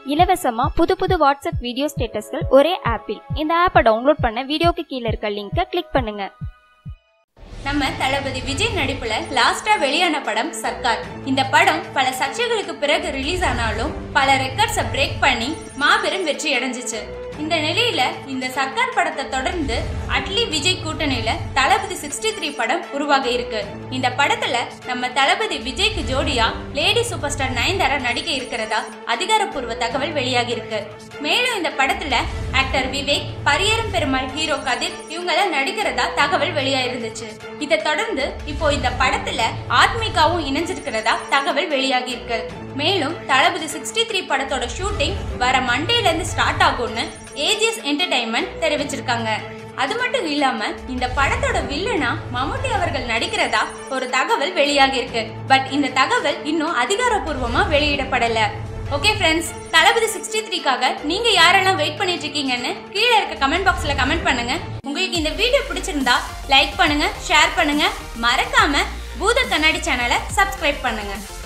இலவசமா புது புது வாட்ஸ்அப் வீடியோ ஸ்டேட்டஸ்கள் ஒரே ஆப்பில் இந்த ஆப்பை டவுன்லோட் பண்ண வீடியோக்கு கீழே இருக்க லிங்கை கிளிக் பண்ணுங்க நம்ம தளபதி விஜய் நடிப்புல லாஸ்டா வெளியான படம் சர்க்கார் இந்த படம் பல சர்ச்சைகளுக்கு பிறகு ரிலீஸ் ஆனாலும் பல ரெக்கார்ட்ஸை பிரேக் பண்ணி மாபெரும் வெற்றி அடைஞ்சிச்சு இந்த நிலையில இந்த சர்க்கார் படத்தை தொடர்ந்து அட்லி விஜய் கூட்டணியில தளபதி சிக்ஸ்டி த்ரீ படம் உருவாக இருக்கு இந்த படத்துல நம்ம தளபதி விஜய்க்கு ஜோடியா லேடி சூப்பர் ஸ்டார் நயன்தாரா நடிக்க இருக்கிறதா அதிகாரப்பூர்வ தகவல் வெளியாகி இருக்கு மேலும் இந்த படத்துல ஆக்டர் விவேக் பரியரும் பெருமாள் ஹீரோ கதிர் இவங்கெல்லாம் நடிக்கிறதா தகவல் வெளியாயிருந்துச்சு இதை தொடர்ந்து இப்போ இந்த படத்துல ஆத்மிகாவும் இணைஞ்சிருக்கிறதா தகவல் வெளியாகி இருக்கு மேலும் தளபதி சிக்ஸ்டி த்ரீ படத்தோட ஷூட்டிங் வர மண்டேல இருந்து ஸ்டார்ட் ஆகும்னு ஏஜிஎஸ் என்டர்டைன்மெண்ட் தெரிவிச்சிருக்காங்க அது மட்டும் இல்லாம இந்த படத்தோட வில்லனா மம்முட்டி அவர்கள் நடிக்கிறதா ஒரு தகவல் வெளியாகி இருக்கு பட் இந்த தகவல் இன்னும் அதிகாரப்பூர்வமா வெளியிடப்படல ஓகே ஃப்ரெண்ட்ஸ் தளபதி சிக்ஸ்டி த்ரீக்காக நீங்க யாரெல்லாம் வெயிட் பண்ணிட்டு இருக்கீங்கன்னு கீழே இருக்க கமெண்ட் பாக்ஸ்ல கமெண்ட் பண்ணுங்க உங்களுக்கு இந்த வீடியோ பிடிச்சிருந்தா லைக் பண்ணுங்க ஷேர் பண்ணுங்க மறக்காம பூத கண்ணாடி சேனலை சப்ஸ்கிரைப் பண்ணுங்க